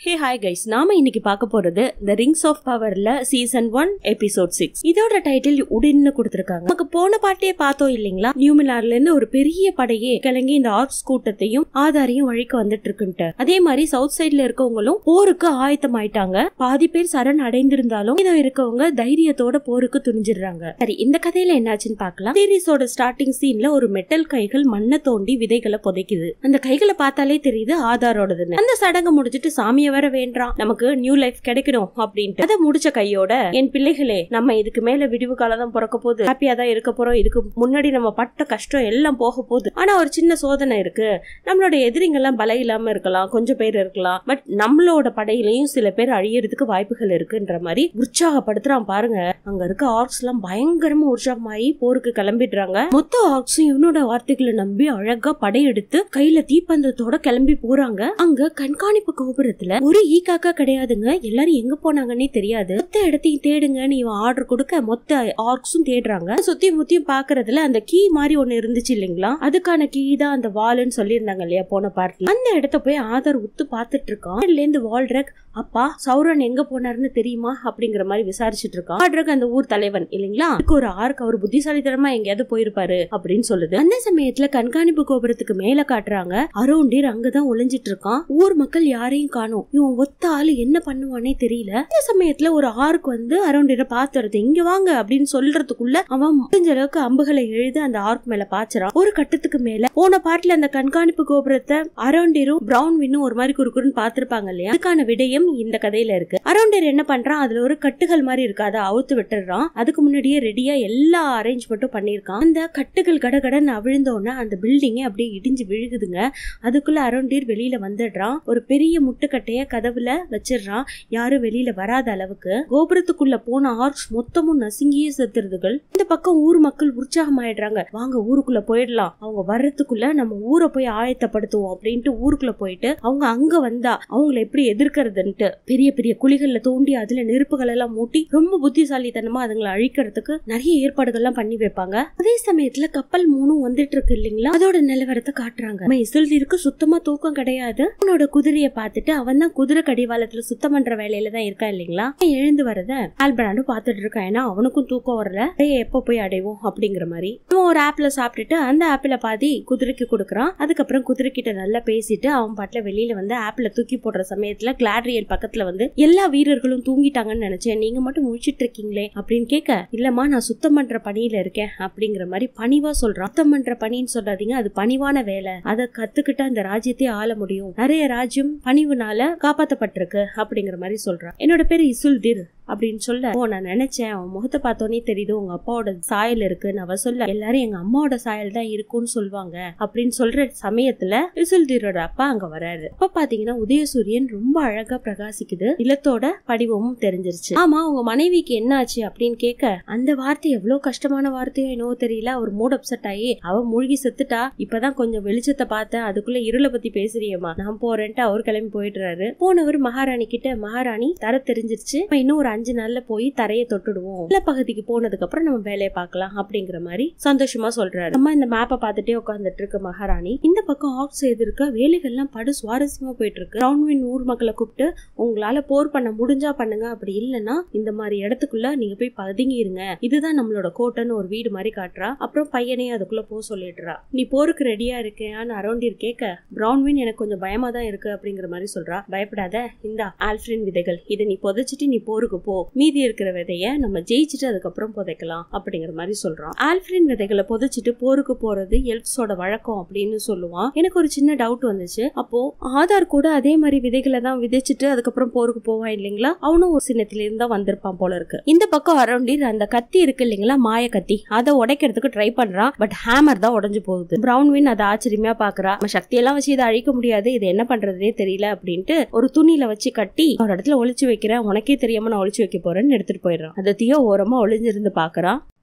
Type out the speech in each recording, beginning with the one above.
hey hi guys நாம இன்னைக்கு பார்க்க போறது த ரிங்ஸ் ஆஃப் பவர்ல சீசன் ஒன் எபிசோட் சிக்ஸ் இதோட டைட்டில் உடின்னு கொடுத்திருக்காங்க நமக்கு போன பாட்டியே பார்த்தோம் இல்லைங்களா நியூமிலார்ல இருந்து ஒரு பெரிய படையே கிளங்கி இந்த ஆர்க்ஸ் கூட்டத்தையும் ஆதாரையும் வழிக்கு வந்துட்டு இருக்குன்ட்டு அதே மாதிரி சவுத் சைட்ல இருக்கவங்களும் போருக்கு ஆயத்தம் ஆயிட்டாங்க பாதி பேர் சரண் அடைந்திருந்தாலும் இதோ இருக்கவங்க தைரியத்தோட போருக்கு துணிஞ்சிடுறாங்க சரி இந்த கதையில என்னாச்சுன்னு பார்க்கலாம் சீரீஸோட ஸ்டார்டிங் சீன்ல ஒரு மெட்டல் கைகள் மண்ணை தோண்டி விதைகளை புதைக்குது அந்த கைகளை பார்த்தாலே தெரியுது ஆதாரோடதுன்னு அந்த சடங்கு முடிச்சிட்டு சாமியை வேற வேண்டாம் நமக்கு நியூ லைஃப் கிடைக்கணும் அப்படின்ட்டு அதை முடிச்ச கையோட என் பிள்ளைகளே நம்ம இதுக்கு மேல விடிவு காலம் தான் பிறக்க போகுது ஹாப்பியா தான் இருக்க போறோம் இதுக்கு முன்னாடி நம்ம பட்ட கஷ்டம் எல்லாம் போக போகுது ஆனா ஒரு சின்ன சோதனை இருக்கு நம்மளோட எதிரிங்கெல்லாம் பலம் இல்லாம இருக்கலாம் கொஞ்சம் பேர் இருக்கலாம் பட் நம்மளோட படையிலையும் சில பேர் அழியறதுக்கு வாய்ப்புகள் இருக்குன்ற மாதிரி உற்சாகப்படுத்துறான் பாருங்க அங்க இருக்க ஆர்க்ஸ் எல்லாம் பயங்கரமா உற்சாகமாயி போருக்கு கிளம்பிடுறாங்க மொத்த ஆர்க்ஸும் இவனோட வார்த்தைகளை நம்பி அழகா படையெடுத்து கையில தீப்பந்தத்தோட கிளம்பி போறாங்க அங்க கண்காணிப்பு கோபுரத்துல ஒரு ஈ காக்கா கிடையாதுங்க எல்லாரும் எங்க போனாங்கன்னே தெரியாது மொத்த இடத்தையும் தேடுங்கன்னு இவன் ஆர்டர் கொடுக்க மொத்த ஆர்க்ஸும் தேடுறாங்க சுத்தி முத்தியும் பாக்குறதுல அந்த கீ மாதிரி ஒண்ணு இருந்துச்சு இல்லைங்களா அதுக்கான கீ தான் அந்த வால்னு சொல்லியிருந்தாங்க இல்லையா போன பார்ட்ல அந்த இடத்த போய் ஆதார் உத்து பாத்துட்டு இருக்கான் அதுல இருந்து வால்ட்ரக் அப்பா சௌரன் எங்க போனாருன்னு தெரியுமா அப்படிங்கிற மாதிரி விசாரிச்சுட்டு இருக்கான் வால்ட்ரக் அந்த ஊர் தலைவன் இல்லைங்களா அதுக்கு ஒரு ஆர்க் அவர் புத்திசாலித்தனமா எங்கேயாவது போயிருப்பாரு அப்படின்னு சொல்லுது அந்த சமயத்துல கண்காணிப்பு கோபுரத்துக்கு மேல காட்டுறாங்க அரோண்டீர் அங்கதான் ஒளிஞ்சிட்டு இருக்கான் ஊர் மக்கள் யாரையும் காணும் இவன் ஒத்த ஆளு என்ன பண்ணுவானே தெரியல இந்த சமயத்துல ஒரு ஆர்க் வந்து அரௌண்டீரை பாத்துறது இங்க வாங்க அப்படின்னு சொல்றதுக்குள்ள அவன் முடிஞ்ச அளவுக்கு அம்புகளை எழுதி அந்த ஆர்க் மேல பாய்ச்சறான் ஒரு கட்டத்துக்கு மேல போன பாட்டுல அந்த கண்காணிப்பு கோபுரத்தை அரௌண்டீரும் பிரவுன் வின்னும் ஒரு மாதிரி குறுக்குறுன்னு பாத்திருப்பாங்க இல்லையா அதுக்கான விடயம் இந்த கதையில இருக்கு அரௌண்டீர் என்ன பண்றான் அதுல ஒரு கட்டுகள் மாதிரி இருக்கு அதை அவுத்து விட்டுறான் அதுக்கு முன்னாடியே ரெடியா எல்லா அரேஞ்ச்மெண்ட்டும் பண்ணிருக்கான் அந்த கட்டுகள் கடகடன்னு அவிழ்ந்தோடனே அந்த பில்டிங்கே அப்படியே இடிஞ்சு விழுகுதுங்க அதுக்குள்ள அரௌண்டீர் வெளியில வந்துடுறான் ஒரு பெரிய முட்டுக்கட்டைய கதவுல வச்சிடுறான் யாரும் வெளியில வராத அளவுக்கு கோபுரத்துக்குள்ள போன ஆர்ச் மொத்தமும் நசுங்கியே செத்துறதுகள் இந்த பக்கம் ஊர் மக்கள் உற்சாகமாயிடுறாங்க வாங்க ஊருக்குள்ள போயிடலாம் அவங்க வர்றதுக்குள்ள நம்ம ஊரை போய் ஆயத்தப்படுத்துவோம் அப்படின்ட்டு ஊருக்குள்ள போயிட்டு அவங்க அங்க வந்தா அவங்கள எப்படி எதிர்க்கிறதுன்ட்டு பெரிய பெரிய குழிகள்ல தோண்டி அதுல நெருப்புகள் எல்லாம் மூட்டி ரொம்ப புத்திசாலித்தனமா அதுங்களை அழிக்கிறதுக்கு நிறைய ஏற்பாடுகள் எல்லாம் பண்ணி வைப்பாங்க அதே சமயத்துல கப்பல் மூணும் வந்துட்டு இருக்கு இல்லைங்களா அதோட நிலவரத்தை காட்டுறாங்க நம்ம இசுல்தீருக்கு சுத்தமா தூக்கம் கிடையாது அவனோட குதிரையை பார்த்துட்டு அவன் தான் குதிரை கடிவாளத்துல சுத்தம் பண்ற வேலையில தான் இருக்கான் இல்லைங்களா அவன் எழுந்து வரத ஆல்பராண்டும் பார்த்துட்டு இருக்கான் ஏன்னா அவனுக்கும் தூக்கம் வரல "டேய், எப்ப போய் அடைவோம் அப்படிங்கிற மாதிரி அவன் ஒரு ஆப்பிள சாப்பிட்டுட்டு அந்த ஆப்பிள பாதி குதிரைக்கு கொடுக்குறான் அதுக்கப்புறம் குதிரை கிட்ட நல்லா பேசிட்டு அவன் பாட்டுல வெளியில வந்து ஆப்பிள தூக்கி போடுற சமயத்துல கிளாட்ரியல் பக்கத்துல வந்து எல்லா வீரர்களும் தூங்கிட்டாங்கன்னு நினைச்சேன் நீங்க மட்டும் முழிச்சிட்டு இருக்கீங்களே அப்படின்னு கேட்க இல்லம்மா நான் சுத்தம் பண்ற பணியில இருக்கேன் அப்படிங்கிற மாதிரி பணிவா சொல்றான் சுத்தம் பண்ற பணின்னு சொல்லாதீங்க அது பணிவான வேலை அதை கத்துக்கிட்டு அந்த ராஜ்யத்தை ஆள முடியும் நிறைய ராஜ்யம் பணிவுனால காப்பாத்தப்பட்டிருக்கு அப்படிங்கிற மாதிரி சொல்றான் என்னோட பேரு இசுல்தீர் அப்படின்னு சொல்ல ஓ நான் நினைச்சேன் அவன் முகத்தை பார்த்தோன்னே தெரியுது உங்க அப்பாவோட சாயல் இருக்குன்னு அவ சொல்ல எல்லாரும் எங்க அம்மாவோட சாயல் தான் இருக்கும்னு சொல்லுவாங்க அப்படின்னு சொல்ற சமயத்துல இசுல்தீரோட அப்பா அங்க வராரு அப்ப பாத்தீங்கன்னா உதயசூரியன் ரொம்ப அழகா பிரகாசிக்குது நிலத்தோட படிவமும் தெரிஞ்சிருச்சு ஆமா உங்க மனைவிக்கு என்ன ஆச்சு அப்படின்னு கேட்க அந்த வார்த்தை எவ்வளவு கஷ்டமான வார்த்தையோ என்னவோ தெரியல அவர் மூட் அப்செட் ஆகி அவ மூழ்கி செத்துட்டா இப்பதான் கொஞ்சம் வெளிச்சத்தை பார்த்தேன் அதுக்குள்ள இருளை பத்தி பேசுறியம்மா நான் போறேன்ட்டு அவர் கிளம்பி போயிடுறாரு போனவர் மகாராணி கிட்ட மகாராணி தர தெரிஞ்சிருச்சு நம்ம இன்னும் ஒரு அஞ்சு நாள்ல போய் தரையை தொட்டுடுவோம் நில பகுதிக்கு போனதுக்கு அப்புறம் நம்ம வேலையை பார்க்கலாம் அப்படிங்கிற மாதிரி சந்தோஷமா சொல்றாரு அம்மா இந்த மேப்பை பார்த்துட்டே உட்காந்துட்டு இருக்கு மகாராணி இந்த பக்கம் ஆஃப் செய்திருக்க வேலைகள்லாம் படு சுவாரஸ்யமா போயிட்டு இருக்கு ரவுண்ட்வின் ஊர் மக்களை கூப்பிட்டு உங்களால போர் பண்ண முடிஞ்சா பண்ணுங்க அப்படி இல்லைன்னா இந்த மாதிரி இடத்துக்குள்ள நீங்க போய் பதுங்கிருங்க இதுதான் நம்மளோட கோட்டைன்னு ஒரு வீடு மாதிரி காட்டுறா அப்புறம் பையனையும் அதுக்குள்ள போக சொல்லிடுறா நீ போருக்கு ரெடியா இருக்கேன்னு அரௌண்டீர் கேட்க பிரவுன்வின் எனக்கு கொஞ்சம் பயமா தான் இருக்கு அப்படிங்கிற மாதிரி சொல்றா பயப்படாத இந்தா ஆல்ஃபிரின் விதைகள் இதை நீ புதைச்சிட்டு நீ போருக்கு போ மீதி இருக்கிற விதைய நம்ம ஜெயிச்சுட்டு அதுக்கப்புறம் புதைக்கலாம் அப்படிங்கிற மாதிரி சொல்றான் ஆல்ஃபிரின் விதைகளை புதைச்சிட்டு போருக்கு போறது எல்ப்ஸோட வழக்கம் அப்படின்னு சொல்லுவான் எனக்கு ஒரு சின்ன டவுட் வந்துச்சு அப்போ ஆதார் கூட அதே மாதிரி விதைகளை தான் விதைச்சிட்டு அதுக்கப்புறம் போருக்கு போவான் இல்லைங்களா அவனும் ஒரு சின்னத்துல இருந்தா வந்திருப்பான் போல இருக்கு இந்த பக்கம் அரௌண்டீர் அந்த கத்தி இருக்கு இல்லைங்களா மாய கத்தி அதை உடைக்கிறதுக்கு ட்ரை பண்றான் பட் ஹேமர் தான் உடைஞ்சு போகுது பிரவுன்வின் அதை ஆச்சரியமா பாக்குறா நம்ம சக்தியெல்லாம் வச்சு இதை அழிக்க முடியாது இது என்ன பண்றதுனே தெரியல அப்படின்ட்டு ஒரு துணியில வச்சு கட்டி ஒரு இடத்துல ஒளிச்சு வைக்கிறேன் உனக்கே தெரியாம நான் ஒளிச்சு வைக்க போறேன்னு எடுத்துட்டு போயிடுறான் அந்த தீயோ ஓரமா ஒளிஞ்சிருந்து பாக்குறான்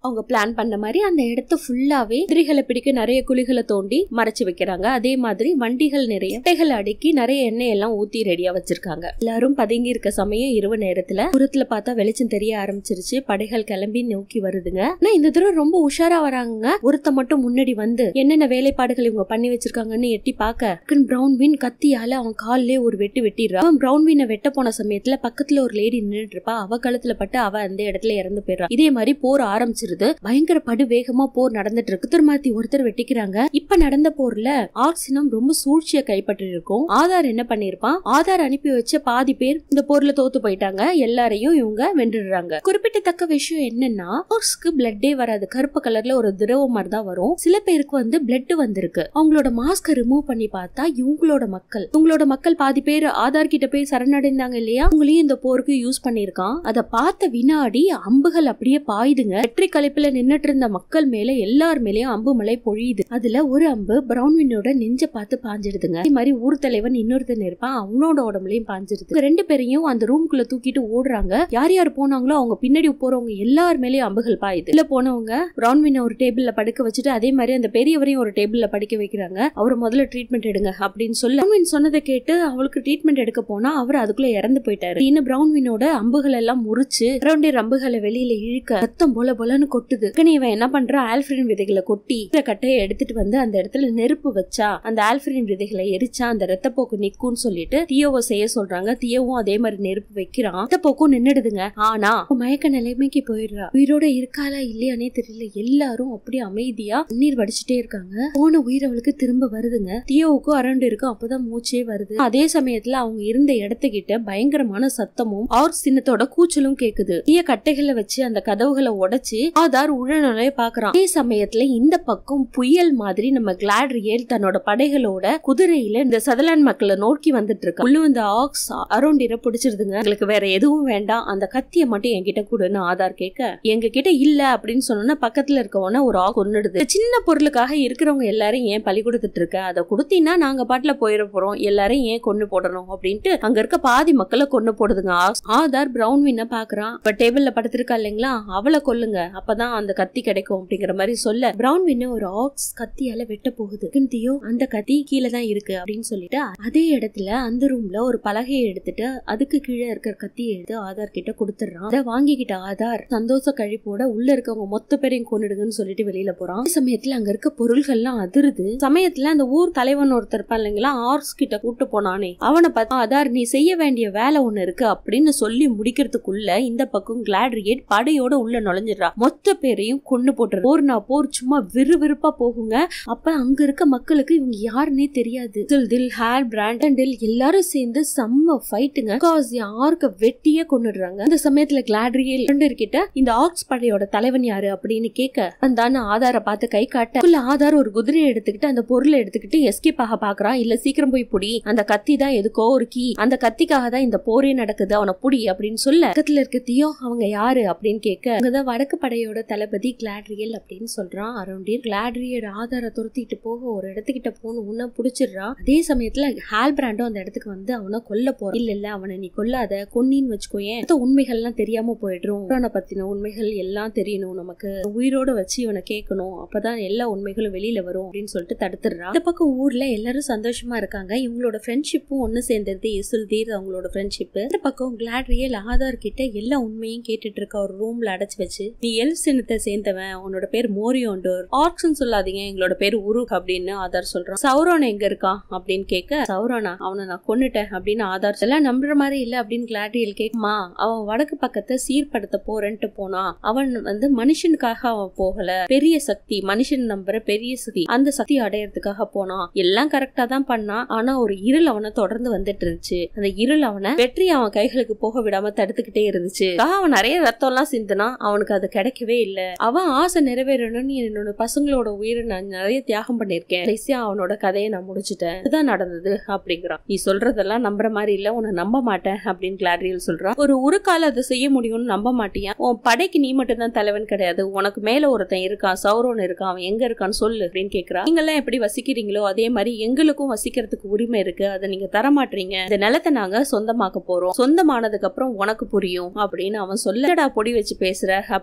அவங்க பிளான் பண்ண மாதிரி அந்த இடத்த ஃபுல்லாவே எதிரிகளை பிடிக்க நிறைய குழிகளை தோண்டி மறைச்சு வைக்கிறாங்க அதே மாதிரி வண்டிகள் நிறைய முட்டைகள் அடுக்கி நிறைய எண்ணெய் எல்லாம் ஊத்தி ரெடியா வச்சிருக்காங்க எல்லாரும் பதுங்கி இருக்க சமயம் இரவு நேரத்துல தூரத்துல பார்த்தா வெளிச்சம் தெரிய ஆரம்பிச்சிருச்சு படைகள் கிளம்பி நோக்கி வருதுங்க ஆனா இந்த தடவை ரொம்ப உஷாரா வராங்க ஒருத்த மட்டும் முன்னாடி வந்து என்னென்ன வேலைப்பாடுகள் இவங்க பண்ணி வச்சிருக்காங்கன்னு எட்டி பார்க்க பிரவுன் வின் கத்தியால அவன் கால்லே ஒரு வெட்டு வெட்டிடுறான் அவன் பிரவுன் வினை வெட்ட போன சமயத்துல பக்கத்துல ஒரு லேடி நின்னுட்டு இருப்பா அவ கழுத்துல பட்டு அவ அந்த இடத்துல இறந்து போயிடுறா இதே மாதிரி போர் ஆரம்பிச்சிருது பயங்கர படு வேகமா போர் நடந்துட்டு இருக்கு திருமாத்தி ஒருத்தர் வெட்டிக்கிறாங்க இப்ப நடந்த போர்ல ஆர்சினம் ரொம்ப சூழ்ச்சியை கைப்பற்றி இருக்கும் ஆதார் என்ன பண்ணிருப்பான் ஆதார் அனுப்பி வச்ச பாதி பேர் இந்த போர்ல தோத்து போயிட்டாங்க எல்லாரையும் இவங்க வென்றுடுறாங்க குறிப்பிட்டத்தக்க விஷயம் என்னன்னா ஆர்ஸ்க்கு பிளட்டே வராது கருப்பு கலர்ல ஒரு திரவம் மாதிரி தான் வரும் சில பேருக்கு வந்து பிளட் வந்திருக்கு அவங்களோட மாஸ்க ரிமூவ் பண்ணி பார்த்தா இவங்களோட மக்கள் இவங்களோட மக்கள் பாதி பேர் ஆதார் கிட்ட போய் சரணடைந்தாங்க இல்லையா அவங்களையும் இந்த போருக்கு யூஸ் பண்ணிருக்கான் அத பார்த்த வினாடி அம்புகள் அப்படியே பாயுதுங்க வெற்றி கலைப்புல நின்னுட்டு இருந்த மக்கள் மேல எல்லார் மேலயும் அம்பு மலை பொழியுது அதுல ஒரு அம்பு பிரவுன்வினோட நெஞ்ச பார்த்து பாஞ்சிடுதுங்க அதே மாதிரி ஊர் தலைவன் இன்னொருத்தன் இருப்பான் அவனோட உடம்புலயும் பாஞ்சிருது இவங்க ரெண்டு பேரையும் அந்த ரூம்குள்ள தூக்கிட்டு ஓடுறாங்க யார் யார் போனாங்களோ அவங்க பின்னாடி போறவங்க எல்லார் மேலயும் அம்புகள் பாயுது இல்ல போனவங்க பிரவுன்வின ஒரு டேபிள்ல படுக்க வச்சுட்டு அதே மாதிரி அந்த பெரியவரையும் ஒரு டேபிள்ல படிக்க வைக்கிறாங்க அவர் முதல்ல ட்ரீட்மெண்ட் எடுங்க அப்படின்னு சொல்ல பிரவுன்வின் சொன்னதை கேட்டு அவளுக்கு ட்ரீட்மெண்ட் எடுக்க போனா அவர் அதுக்குள்ள இறந்து போயிட்டாரு இன்னும் பிரவுன்வினோட அம்புகள் எல்லாம் முறிச்சு பிரவுண்டே அம்புகளை வெளியில இழுக்க ரத்தம் போல போலன்னு கொட்டுது உடனே இவன் என்ன பண்றான் ஆல்ஃபிரின் விதைகளை கொட்டி இந்த கட்டையை எடுத்துட்டு வந்து அந்த இடத்துல நெருப்பு வச்சா அந்த ஆல்ஃபிரின் விதைகளை எரிச்சா அந்த ரத்தப்போக்கு நிக்கும்னு சொல்லிட்டு தியோவை செய்ய சொல்றாங்க தியோவும் அதே மாதிரி நெருப்பு வைக்கிறான் ரத்தப்போக்கும் நின்னுடுதுங்க ஆனா அவ மயக்க நிலைமைக்கு போயிடுறா உயிரோட இருக்காளா இல்லையானே தெரியல எல்லாரும் அப்படியே அமைதியா நீர் வடிச்சிட்டே இருக்காங்க போன உயிர் அவளுக்கு திரும்ப வருதுங்க தியோவுக்கும் அரண்டு இருக்கும் அப்பதான் மூச்சே வருது அதே சமயத்துல அவங்க இருந்த இடத்துக்கிட்ட பயங்கரமான சத்தமும் ஆர் சின்னத்தோட கூச்சலும் கேக்குது தீய கட்டைகளை வச்சு அந்த கதவுகளை உடைச்சு ஆதார் உழநுழைய பாக்குறான் அதே சமயத்துல இந்த பக்கம் புயல் மாதிரி நம்ம கிளாட்ரியல் தன்னோட படைகளோட குதிரையில இந்த சதலான் மக்களை நோக்கி வந்துட்டு இருக்கா உள்ள இந்த ஆக்ஸ் அரௌண்டிர பிடிச்சிருதுங்க எங்களுக்கு வேற எதுவும் வேண்டாம் அந்த கத்திய மட்டும் என்கிட்ட கொடுன்னு ஆதார் கேட்க எங்க கிட்ட இல்ல அப்படின்னு சொன்னோன்னா பக்கத்துல இருக்கவன ஒரு ஆக் கொன்னுடுது சின்ன பொருளுக்காக இருக்கிறவங்க எல்லாரும் ஏன் பழி கொடுத்துட்டு இருக்க அதை கொடுத்தீங்கன்னா நாங்க பாட்டுல போயிட போறோம் எல்லாரையும் ஏன் கொண்டு போடணும் அப்படின்ட்டு அங்க இருக்க பாதி மக்களை கொண்டு போடுதுங்க ஆக்ஸ் ஆதார் பிரவுன் வின்ன பாக்குறான் இப்ப டேபிள்ல படுத்திருக்கா இல்லைங்களா அவளை கொல்லுங்க அப்பதான் அந்த கத்தி கிடைக்கும் அப்படிங்கிற மாதிரி சொல்ல பிரவுன் வின்ன ஒரு ஆக்ஸ் கத்தியால வெட்ட போகுது தியோ அந்த கத்தி கீழே தான் இருக்கு அப்படின்னு சொல்லிட்டு அதே இடத்துல அந்த ரூம்ல ஒரு பலகையை எடுத்துட்டு அதுக்கு கீழே இருக்கிற கத்தியை எடுத்து ஆதார் கிட்ட கொடுத்துடுறான் அதை வாங்கிக்கிட்ட ஆதார் சந்தோஷ கழிப்போட உள்ள இருக்கவங்க மொத்த பேரையும் கொண்டுடுங்கன்னு சொல்லிட்டு வெளியில போறான் அதே சமயத்துல அங்க இருக்க பொருள்கள்லாம் அதிருது சமயத்துல அந்த ஊர் தலைவன் ஒருத்தர் இருப்பான் இல்லைங்களா ஆர்ஸ் கிட்ட கூட்டு போனானே அவனை பார்த்தா ஆதார் நீ செய்ய வேண்டிய வேலை ஒண்ணு இருக்கு அப்படின்னு சொல்லி முடிக்கிறதுக்குள்ள இந்த பக்கம் கிளாட்ரியேட் படையோட உள்ள நுழைஞ்சிடறா மொத்த பேரையும் கொண்டு போட்டுரு போர் நான் போர் சும்மா விறுவிறுப்பா போகுங்க அப்ப அங்க இருக்க மக்களுக்கு இவங்க யாருன்னே தெரியாது தில் தில் ஹேர் பிராண்டல் எல்லாரும் சேர்ந்து செம்ம ஃபைட்டுங்க பிகாஸ் யாருக்கு வெட்டியே கொண்டுடுறாங்க அந்த சமயத்துல கிளாட்ரியல் கிட்ட இந்த ஆக்ஸ் படையோட தலைவன் யாரு அப்படின்னு கேட்க அந்த ஆதார பார்த்து கை காட்ட உள்ள ஆதார் ஒரு குதிரையை எடுத்துக்கிட்டு அந்த பொருளை எடுத்துக்கிட்டு எஸ்கேப் ஆக பாக்குறான் இல்ல சீக்கிரம் போய் புடி அந்த கத்தி தான் எதுக்கோ ஒரு கீ அந்த கத்திக்காக தான் இந்த போரே நடக்குது அவனை புடி அப்படின்னு சொல்ல பக்கத்துல இருக்க தியோ அவங்க யாரு அப்படின்னு கேட்க அங்கதான் வடக்கு படையோட தளபதி கிளாட்ரியல் அப்படின்னு சொல்றான் அரௌண்டியர் கிளாட்ரியர் ஆதார துரத்திட்டு போக ஒரு இடத்துக்கிட்ட போன உன்ன புடிச்சிடுறா அதே சமயத்துல ஹால் பிராண்டும் அந்த இடத்துக்கு வந்து அவனை கொல்ல போறான் இல்ல இல்ல அவனை நீ கொல்லாத கொன்னின்னு வச்சுக்கோயேன் மொத்த உண்மைகள்லாம் தெரியாம போயிடும் புராண பத்தின உண்மைகள் எல்லாம் தெரியணும் நமக்கு உயிரோட வச்சு இவனை கேட்கணும் அப்பதான் எல்லா உண்மைகளும் வெளியில வரும் அப்படின்னு சொல்லிட்டு தடுத்துடுறா இந்த பக்கம் ஊர்ல எல்லாரும் சந்தோஷமா இருக்காங்க இவங்களோட ஃப்ரெண்ட்ஷிப்பும் ஒண்ணு சேர்ந்தது இசுல்தீர் அவங்களோட ஃப்ரெண்ட்ஷிப் இந்த பக்கம் கிளாட்ரியல் ஆதார் கிட்ட எல்லா உண்மையும் கேட்டுட்டு இருக்க ஒரு ரூம்ல அடைச்சு வச்சு நீ எல் சின்னத்தை சேர்ந்தவன் உன்னோட பேர் மோரியோண்டோர் ஆர்க்ஸ்னு சொல்லாதீங்க எங்களோட பேர் உருக் அப்படின்னு ஆதார் சொல்றான் சௌரோன் எங்க இருக்கான் அப்படின்னு கேட்க சௌரோனா அவனை நான் கொன்னுட்டேன் அப்படின்னு ஆதார் எல்லாம் நம்புற மாதிரி இல்ல அப்படின்னு கிளாட்ரியல் கேக்குமா அவன் வடக்கு பக்கத்தை சீர்படுத்த போறேன்ட்டு போனான் அவன் வந்து மனுஷனுக்காக அவன் போகல பெரிய சக்தி மனுஷன் நம்புற பெரிய சக்தி அந்த சக்தி அடையறதுக்காக போனான் எல்லாம் கரெக்டா தான் பண்ணான் ஆனா ஒரு இருள் அவனை தொடர்ந்து வந்துட்டு இருந்துச்சு அந்த இருள் அவனை வெற்றி அவன் கைகளுக்கு போக விடாம தடுத்துக்கிட்டே இருந்துச்சு ஆக அவன் நிறைய ரத்தம் எல்லாம் சிந்தினா அவனுக்கு அது கிடைக்கவே இல்ல அவன் ஆசை நிறைவேறணும்னு என்னோட பசங்களோட உயிரை நான் நிறைய தியாகம் பண்ணிருக்கேன் கடைசியா அவனோட கதையை நான் முடிச்சிட்டேன் இதுதான் நடந்தது அப்படிங்கிறான் நீ சொல்றதெல்லாம் நம்புற மாதிரி இல்ல உன்னை நம்ப மாட்டேன் அப்படின்னு கிளாட்ரியல் சொல்றான் ஒரு உருக்கால அதை செய்ய முடியும்னு நம்ப மாட்டியா உன் படைக்கு நீ மட்டும் தான் தலைவன் கிடையாது உனக்கு மேல ஒருத்தன் இருக்கான் சௌரோன் இருக்கான் அவன் எங்க இருக்கான்னு சொல்லு அப்படின்னு கேக்குறான் நீங்க எல்லாம் எப்படி வசிக்கிறீங்களோ அதே மாதிரி எங்களுக்கும் வசிக்கிறதுக்கு உரிமை இருக்கு அதை நீங்க தர மாட்டீங்க இந்த நிலத்தை நாங்க சொந்தமாக்க போறோம் சொந்தமானதுக்கு அப்புறம் உனக்கு புரியும் அப்படின்னு அவன் சொல்லடா பொடி வச்சு பேசுற அப்படிங்கிற மாதிரி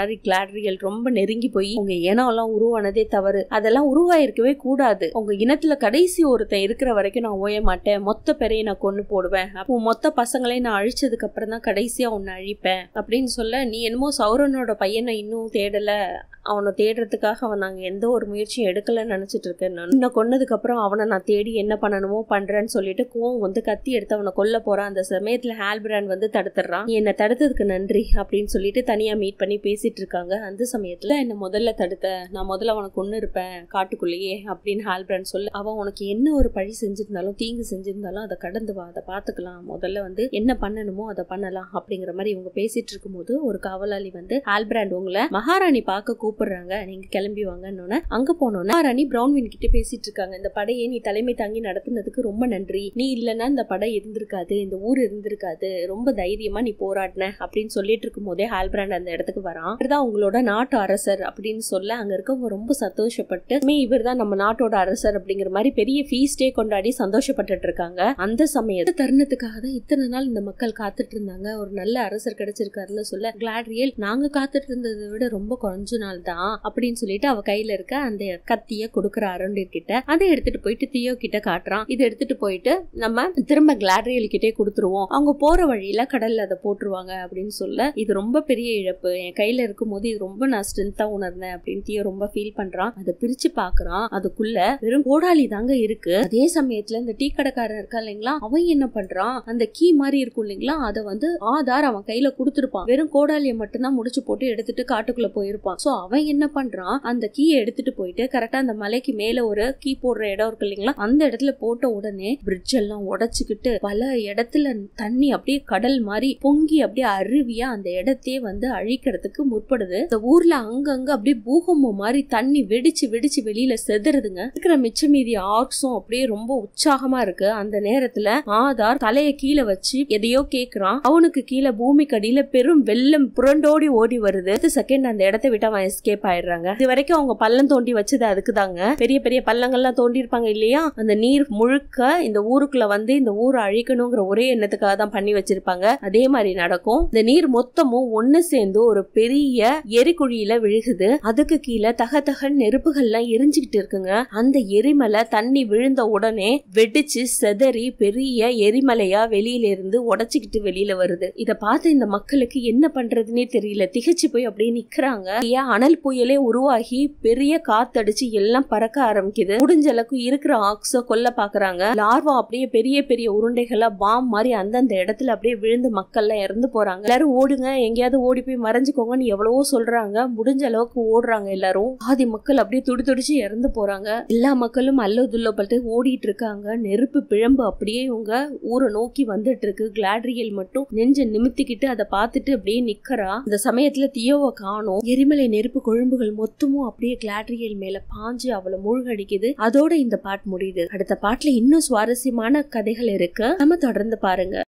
மாதிரி கிளாட்ரியல் ரொம்ப நெருங்கி போய் உங்க இனம் எல்லாம் உருவானதே தவறு அதெல்லாம் உருவாயிருக்கவே கூடாது உங்க இனத்துல கடைசி ஒருத்தன் இருக்கிற வரைக்கும் நான் ஓய மாட்டேன் மொத்த பேரையும் நான் கொண்டு போடுவேன் அப்போ மொத்த பசங்களையும் நான் அழிச்சதுக்கு அப்புறம் தான் கடைசியா உன்னை அழிப்பேன் அப்படின்னு சொல்ல நீ என்னமோ சௌரனோட பையனை இன்னும் தேடல அவனை தேடுறதுக்காக அவன் நாங்க எந்த ஒரு முயற்சியும் எடுக்கலன்னு நினைச்சிட்டு இருக்கேன் நான் உன்னை கொன்னதுக்கு அப்புறம் அவனை நான் தேடி என்ன பண்ணணுமோ பண்றேன்னு சொல்லிட்டு கோவம் வந்து கத்தி எடுத்து அவனை கொல்ல போறான் அந்த சமயத்துல ஹால்பிரான் வந்து தடுத்துறான் நீ என்னை தடுத்ததுக்கு நன்றி அப்படின்னு சொல்லிட்டு தனியா மீட் பண்ணி பேசிட்டு இருக்காங்க அந்த சமயத்துல என்ன முதல்ல தடுத்த நான் முதல்ல அவனை கொன்னு இருப்பேன் காட்டுக்குள்ளேயே அப்படின்னு ஹால்பிரான் சொல்ல அவன் உனக்கு என்ன ஒரு பழி செஞ்சிருந்தாலும் தீங்கு செஞ்சிருந்தாலும் அதை கடந்து வா அதை பாத்துக்கலாம் முதல்ல வந்து என்ன பண்ணணுமோ அதை பண்ணலாம் அப்படிங்கிற மாதிரி இவங்க பேசிட்டு இருக்கும்போது ஒரு காவலாளி வந்து ஹால்பிராண்ட் உங்களை மகாராணி பார்க்க கூப்பிடுறாங்க நீங்க கிளம்பி வாங்கன்னு அங்க போனோம்னா மகாராணி பிரவுன்வின் கிட்ட பேசிட்டு இருக்காங்க இந்த படையை நீ தலைமை தாங்கி நடத்துனதுக்கு ரொம்ப நன்றி நீ இல்லைன்னா இந்த படை இருந்திருக்காது இந்த ஊர் இருந்திருக்காது ரொம்ப தைரியமா நீ போராடின அப்படின்னு சொல்லிட்டு இருக்கும் போதே ஹால்பிராண்ட் அந்த இடத்துக்கு வரான் இவர்தான் உங்களோட நாட்டு அரசர் அப்படின்னு சொல்ல அங்க இருக்கவங்க ரொம்ப சந்தோஷப்பட்டு இவர் தான் நம்ம நாட்டோட அரசர் அப்படிங்கிற மாதிரி பெரிய ஃபீஸ்டே கொண்டாடி சந்தோஷப்பட்டுட்டு இருக்காங்க அந்த சமயத்து தருணத்துக்காக தான் இத்தனை நாள் இந்த மக்கள் காத்துட்டு இருந்தாங்க ஒரு நல்ல அரசர் கிடைச்சிருக்காருன்னு சொல்ல கிளாட்ரியல் நாங்க காத்துட்டு இருந்ததை விட ரொம்ப கொஞ்ச நாள் தான் அப்படின்னு சொல்லிட்டு அவ கையில இருக்க அந்த கத்திய கொடுக்குற அரண்டியர் கிட்ட அதை எடுத்துட்டு போயிட்டு தியோ கிட்ட காட்டுறான் இதை எடுத்துட்டு போயிட்டு நம்ம திரும்ப கிளாட்ரியல் கிட்டே கொடுத்துருவோம் அவங்க போற வழியில கடல்ல அதை போட்டுருவாங்க அப்படின்னு சொல்ல இது ரொம்ப பெரிய இழப்பு என் கையில இருக்கும் போது இது ரொம்ப நான் ஸ்ட்ரென்த்தா உணர்ந்தேன் அப்படின்னு தியோ ரொம்ப ஃபீல் பண்றான் அதை பிரிச்சு பாக்குறான் அதுக்குள்ள வெறும் கோடாலி தாங்க இருக்கு அதே சமயத்துல இந்த டீ கடைக்காரன் இருக்கா இல்லைங்களா அவன் என்ன பண்றான் அந்த கீ மாதிரி இருக்கும் இல்லைங்களா அதை வந்து ஆதார் அவன் கையில கொடுத்துருப்பான் வெறும் கோடாலியை மட்டும்தான் முடிச்சு போட்டு எடுத்துட்டு காட்டுக்குள்ள போயிருப்பான் சோ அவன் என்ன பண்றான் அந்த கீயை எடுத்துட்டு போயிட்டு கரெக்டா அந்த மலைக்கு மேல ஒரு கீ போடுற இடம் இருக்கு இல்லைங்களா அந்த இடத்துல போட்ட உடனே பிரிட்ஜ் எல்லாம் உடைச்சுக்கிட்டு பல இடத்துல தண்ணி அப்படியே கடல் மாதிரி பொங்கி அப்படியே அருவியா அந்த இடத்தையே வந்து அழிக்கிறதுக்கு முற்படுது இந்த ஊர்ல அங்கங்க அப்படியே பூகம்பம் மாதிரி தண்ணி வெடிச்சு வெடிச்சு வெளியில செதுறதுங்க இருக்கிற மிச்ச மீதி ஆர்க்ஸும் அப்படியே ரொம்ப உற்சாகமா இருக்கு அந்த நேரத்துல ஆதார் தலைய கீழே வச்சு எதையோ கேக்குறான் அவனுக்கு கீழே பூமிக்கு அடியில பெரும் வெள்ளம் புரண்டோடி ஓடி வருது அடுத்த செகண்ட் அந்த இடத்தை விட்டு அவன் எஸ்கேப் ஆயிடுறாங்க இது வரைக்கும் அவங்க பள்ளம் தோண்டி வச்சது அதுக்கு தாங்க பெரிய பெரிய பள்ளங்கள்லாம் தோண்டி இருப்பாங்க இல்லையா அந்த நீர் முழுக்க இந்த ஊருக்குள்ள வந்து இந்த ஊரை அழிக்கணுங்கிற ஒரே எண்ணத்துக்காக தான் பண்ணி வச்சிருப்பாங்க அதே மாதிரி நடக்கும் இந்த நீர் மொத்தமும் ஒண்ணு சேர்ந்து ஒரு பெரிய எரிக்குழியில விழுகுது அதுக்கு கீழே தக தகன் நெருப்புகள்லாம் எரிஞ்சுக்கிட்டு இருக்குங்க அந்த எரிமலை தண்ணி விழுந்த உடனே வெடிச்சு செதறி பெரிய எரிமலையா வெளியில இருந்து உடைச்சுக்கிட்டு வெளியில வருது இத பார்த்து இந்த மக்களுக்கு என்ன பண்றதுன்னே தெரியல திகைச்சு போய் அப்படியே நிக்கிறாங்க ஏன் அனல் புயலே உருவாகி பெரிய காத்தடிச்சு எல்லாம் பறக்க ஆரம்பிக்குது முடிஞ்ச அளவுக்கு இருக்கிற ஆக்ஸ கொல்ல பாக்குறாங்க லார்வா அப்படியே பெரிய பெரிய உருண்டைகளா பாம் மாதிரி அந்தந்த இடத்துல அப்படியே விழுந்து மக்கள்லாம் இறந்து போறாங்க எல்லாரும் ஓடுங்க எங்கேயாவது ஓடி போய் மறைஞ்சுக்கோங்கன்னு எவ்வளவோ சொல்றாங்க முடிஞ்ச அளவுக்கு ஓடுறாங்க எல்லாரும் பாதி மக்கள் அப்படியே துடி துடிச்சு இறந்து போறாங்க எல்லா மக்களும் அல்லோ துல்லப்பட்டு ஓடிட்டு இருக்காங்க நெருப்பு பிழம்பு அப்படியே இவங்க ஊரை நோக்கி வந்துட்டு இருக்கு கிளாட்ரியல் மட்டும் நெஞ்ச நிமித்திக்கிட்டு அதை பார்த்துட்டு அப்படியே நிக்கிறா இந்த சமயத்துல தியோவை காணும் எரிமலை நெருப்பு கொழும்புகள் மொத்தமும் அப்படியே கிளாட்ரியல் மேல பாஞ்சு அவளை மூழ்கடிக்குது அதோட இந்த பாட் முடியுது அடுத்த பாட்டுல இன்னும் சுவாரஸ்யமான கதைகள் இருக்கு நம்ம தொடர்ந்து பாருங்க